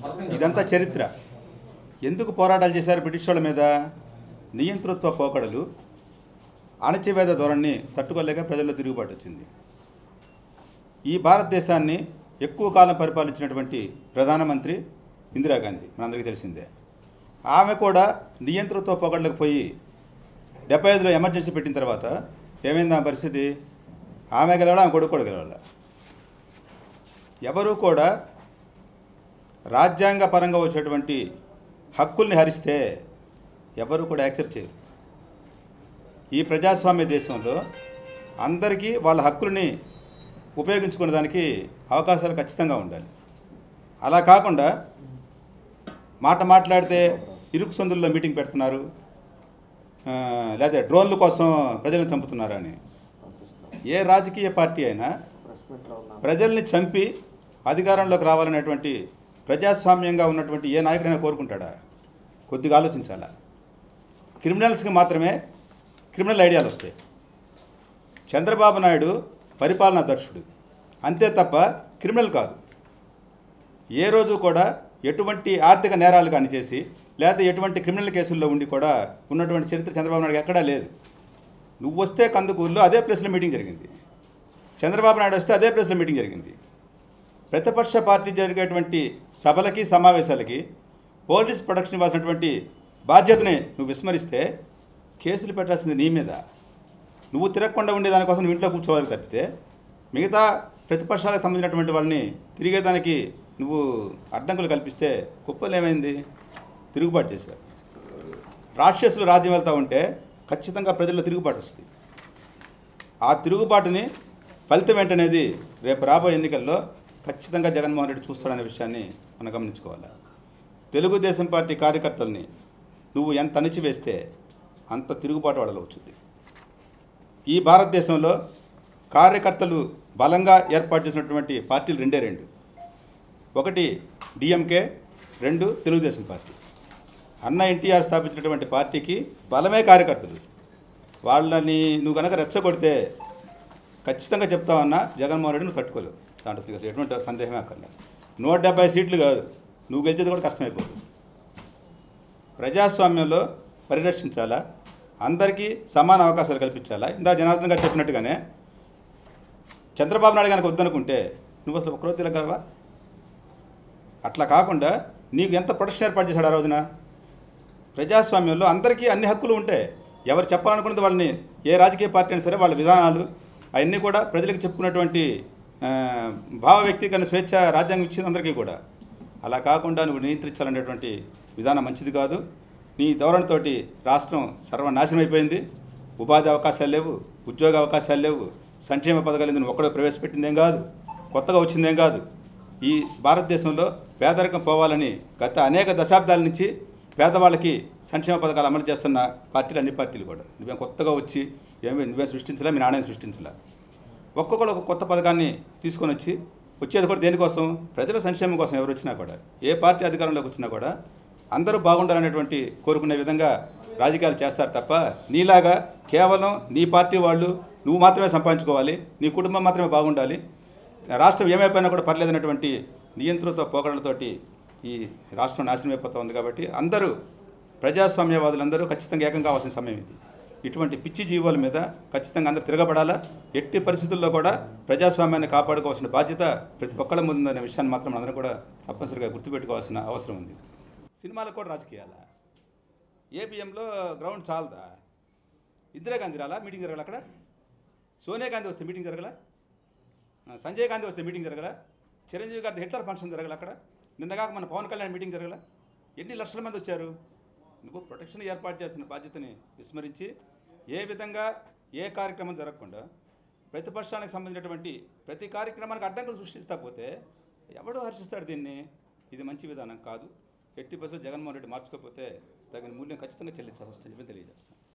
ఇదంతా చరిత్ర ఎందుకు పోరాటాలు చేశారు బ్రిటిష్ వాళ్ళ మీద నియంతృత్వ పోకడలు అణచివేద ధోరణిని తట్టుకోలేక ప్రజల్లో తిరుగుబాటు వచ్చింది ఈ భారతదేశాన్ని ఎక్కువ కాలం పరిపాలించినటువంటి ప్రధానమంత్రి ఇందిరాగాంధీ మనందరికీ తెలిసిందే ఆమె కూడా నియంతృత్వ పొగడ్లకు పోయి డెబ్బై ఐదులో ఎమర్జెన్సీ పెట్టిన తర్వాత ఏమైంది ఆ పరిస్థితి ఆమె గెలవాలా ఆమె కొడుకు కూడా గెలవాలా ఎవరూ కూడా రాజ్యాంగ పరంగా వచ్చేటువంటి హక్కుల్ని హరిస్తే ఎవరు కూడా యాక్సెప్ట్ చేయరు ఈ ప్రజాస్వామ్య దేశంలో అందరికీ వాళ్ళ హక్కుల్ని ఉపయోగించుకునే దానికి అవకాశాలు ఖచ్చితంగా ఉండాలి అలా కాకుండా మాట మాట్లాడితే ఇరుకు సందుల్లో మీటింగ్ పెడుతున్నారు ఆ, లేదా డ్రోన్ల కోసం ప్రజలను చంపుతున్నారు అని ఏ రాజకీయ పార్టీ అయినా ప్రజల్ని చంపి అధికారంలోకి రావాలనేటువంటి ప్రజాస్వామ్యంగా ఉన్నటువంటి ఏ నాయకుడైనా కోరుకుంటాడా కొద్దిగా ఆలోచించాలా క్రిమినల్స్కి మాత్రమే క్రిమినల్ ఐడియాలు వస్తాయి చంద్రబాబు నాయుడు పరిపాలనా దక్షుడు అంతే తప్ప క్రిమినల్ కాదు ఏ రోజు కూడా ఎటువంటి ఆర్థిక నేరాలు కానీ చేసి లేదా ఎటువంటి క్రిమినల్ కేసుల్లో ఉండి కూడా ఉన్నటువంటి చరిత్ర చంద్రబాబు నాయుడు ఎక్కడా లేదు నువ్వు వస్తే కందుకూరులో అదే ప్లేస్లో మీటింగ్ జరిగింది చంద్రబాబు నాయుడు వస్తే అదే ప్లేస్లో మీటింగ్ జరిగింది ప్రతిపక్ష పార్టీ జరిగేటువంటి సభలకి సమావేశాలకి పోలీస్ ప్రొటెక్షన్ ఇవ్వాల్సినటువంటి బాధ్యతని నువ్వు విస్మరిస్తే కేసులు పెట్టాల్సింది నీ మీద నువ్వు తిరగకుండా ఉండే దానికోసం నువ్వు ఇంట్లో కూర్చోవాలి తప్పితే మిగతా ప్రతిపక్షాలకు సంబంధించినటువంటి వాళ్ళని తిరిగేదానికి నువ్వు అడ్డంకులు కల్పిస్తే కుప్పలు ఏమైంది తిరుగుబాటు చేశారు రాక్షసులు రాజ్యం వెళ్తూ ఉంటే ఖచ్చితంగా ప్రజల్లో తిరుగుబాటు వస్తుంది ఆ తిరుగుబాటుని ఫలితం ఏంటనేది రేపు రాబోయే ఎన్నికల్లో ఖచ్చితంగా జగన్మోహన్ రెడ్డి చూస్తాడనే విషయాన్ని మనం గమనించుకోవాలి తెలుగుదేశం పార్టీ కార్యకర్తల్ని నువ్వు ఎంత అణిచివేస్తే అంత తిరుగుబాటు వాళ్ళలో వచ్చింది ఈ భారతదేశంలో కార్యకర్తలు బలంగా ఏర్పాటు చేసినటువంటి పార్టీలు రెండే రెండు ఒకటి డిఎంకే రెండు తెలుగుదేశం పార్టీ అన్న ఎన్టీఆర్ స్థాపించినటువంటి పార్టీకి బలమే కార్యకర్తలు వాళ్ళని నువ్వు కనుక రెచ్చగొడితే ఖచ్చితంగా చెప్తావన్నా జగన్మోహన్ రెడ్డి నువ్వు తట్టుకోలేవు దాంట్లో అసలు ఎటువంటి సందేహమే అక్కర్లేదు నూట డెబ్బై సీట్లు కాదు నువ్వు గెలిచేది కూడా కష్టమైపోతుంది ప్రజాస్వామ్యంలో పరిరక్షించాలా అందరికీ సమాన అవకాశాలు కల్పించాలా ఇందా జనార్దన్ గారు చెప్పినట్టుగానే చంద్రబాబు నాయుడు కనుక వద్దనుకుంటే నువ్వు అసలు ఒక్కరోజు తిరగలవా అట్లా కాకుండా నీకు ఎంత ప్రొటెక్షన్ ఏర్పాటు చేశాడు ఆ రోజున ప్రజాస్వామ్యంలో అందరికీ అన్ని హక్కులు ఉంటాయి ఎవరు చెప్పాలనుకున్నది వాళ్ళని ఏ రాజకీయ పార్టీ అయినా సరే వాళ్ళ విధానాలు అవన్నీ కూడా ప్రజలకు చెప్పుకున్నటువంటి ఆ, భావ వ్యక్తీకరణ స్వేచ్ఛ రాజ్యాంగం ఇచ్చింది అందరికీ కూడా అలా కాకుండా నువ్వు నియంత్రించాలనేటువంటి విధానం మంచిది కాదు నీ ధోరణితోటి రాష్ట్రం సర్వనాశనం అయిపోయింది ఉపాధి అవకాశాలు లేవు ఉద్యోగ అవకాశాలు లేవు సంక్షేమ పథకాలు నువ్వు ఒక్కడో ప్రవేశపెట్టిందేం కాదు కొత్తగా వచ్చిందేం కాదు ఈ భారతదేశంలో పేదరికం పోవాలని గత అనేక దశాబ్దాల నుంచి పేదవాళ్ళకి సంక్షేమ పథకాలు అమలు చేస్తున్న పార్టీలు అన్ని పార్టీలు కూడా నువ్వేం కొత్తగా వచ్చి ఏమి నువ్వే సృష్టించలే మీ నాణ్యం సృష్టించలే ఒక్కొక్కరు ఒక కొత్త పథకాన్ని తీసుకొని వచ్చి వచ్చేది కూడా దేనికోసం ప్రజల సంక్షేమం కోసం ఎవరు వచ్చినా కూడా ఏ పార్టీ అధికారంలోకి వచ్చినా కూడా అందరూ బాగుండాలనేటువంటి కోరుకునే విధంగా రాజకీయాలు చేస్తారు తప్ప నీలాగా కేవలం నీ పార్టీ వాళ్ళు నువ్వు మాత్రమే సంపాదించుకోవాలి నీ కుటుంబం మాత్రమే బాగుండాలి రాష్ట్రం ఏమైపోయినా కూడా పర్లేదన్నటువంటి నియంత్రణతో పోకడలతోటి ఈ రాష్ట్రం నాశనం అయిపోతూ ఉంది కాబట్టి అందరూ ప్రజాస్వామ్యవాదులందరూ ఖచ్చితంగా ఏకం కావాల్సిన సమయం ఇది ఇటువంటి పిచ్చి జీవాల మీద ఖచ్చితంగా అందరూ తిరగబడాలా ఎట్టి పరిస్థితుల్లో కూడా ప్రజాస్వామ్యాన్ని కాపాడుకోవాల్సిన బాధ్యత ప్రతి ఒక్కళ్ళ ముందనే విషయాన్ని మాత్రం అందరూ కూడా తప్పనిసరిగా గుర్తుపెట్టుకోవాల్సిన అవసరం ఉంది సినిమాలకు కూడా రాజకీయాలా ఏబిఎంలో గ్రౌండ్ చాలదా ఇందిరాగాంధీ రాలా మీటింగ్ జరగాలి అక్కడ సోనియా గాంధీ వస్తే మీటింగ్ జరగలా ఆ, సంజయ్ గాంధీ వస్తే మీటింగ్ జరగల చిరంజీవి గారి హిట్లర్ ఫంక్షన్ జరగల అక్కడ నిన్నగాక మన పవన్ కళ్యాణ్ మీటింగ్ జరగల ఎన్ని లక్షల మంది వచ్చారు నువ్వు ప్రొటెక్షన్ ఏర్పాటు చేసిన బాధ్యతని విస్మరించి ఏ విధంగా ఏ కార్యక్రమం జరగకుండా ప్రతిపక్షానికి సంబంధించినటువంటి ప్రతి కార్యక్రమానికి అడ్డంకులు సృష్టిస్తా పోతే ఎవడు హర్షిస్తాడు దీన్ని ఇది మంచి విధానం కాదు ఎట్టి బస్సులో జగన్మోహన్ రెడ్డి మార్చుకోకపోతే తగిన మూల్యం ఖచ్చితంగా చెల్లించాల్సి వస్తుంది తెలియజేస్తాను